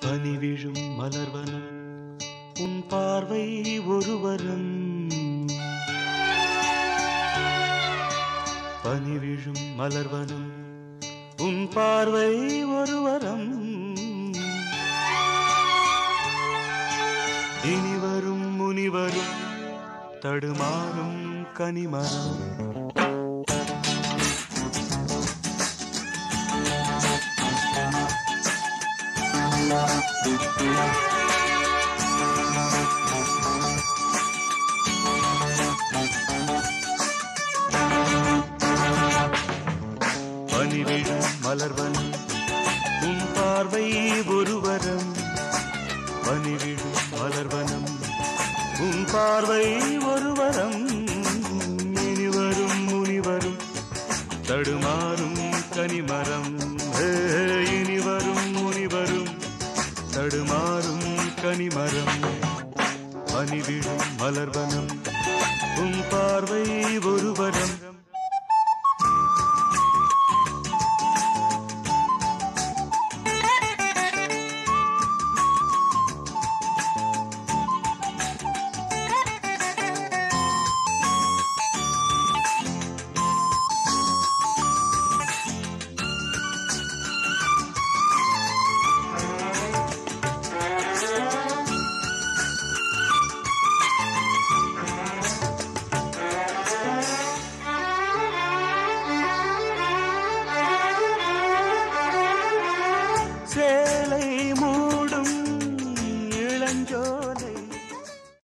பனி விழும் மலர்வனம் உன் பார்வை ஒருவரம் பனி விழும் மலர்வனம் உன் பார்வை ஒருவரம் இனிவரும் முனிவரும் தடுமாறும் கனிமரம் பனிவிழும் மலர்வனம் உன் பார்வை ஒருவரம் பனிவிழும் மலர்வனம் உன் பார்வை ஒருவரம் இனிவரும் முனிவரும் தடுமாறும் கனிமரம் ஹே, இனிவரும் முனிவரும் தடுமாறும் கனிமரம் பனிவிழும் மலர்வனம் உன் பார்வை ஒருவரம்